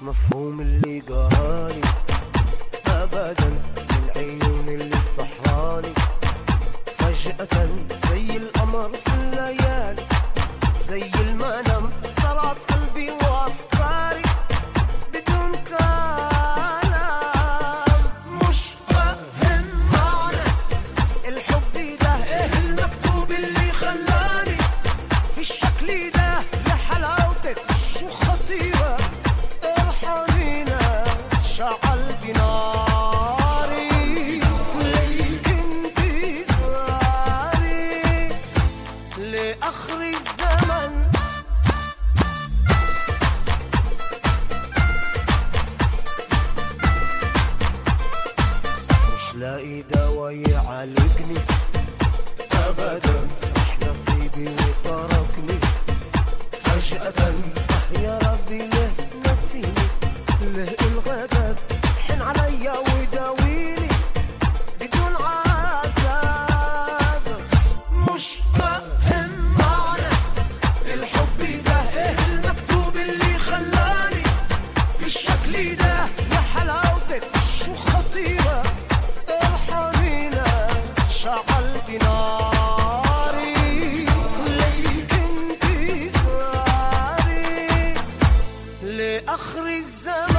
مفهوم اللي قراني ابدا من عيون اللي صحراني فجأة زي القمر في الليالي زي المنام صارت قلبي وافكاري بدون كلام مش فاهم معنى الحب ده ايه المكتوب اللي خلاني في الشكل ده يا حلاوتك شو خطيرة ارحمينا شعلت ناري ليك انتي زاري لآخر الزمن مش لاقي دوا يعالجني ابدا راح نصيبي وتركني فجأة يا ربي له نسيني له الغضب حن عليا وداويني بدون عذاب مش فاهم معنى الحب ده ايه المكتوب اللي خلاني في الشكل ده يا حلاوتك شو خطيرة ارحمينا شعلت ناري ليك انتي زاري لآخر الزمن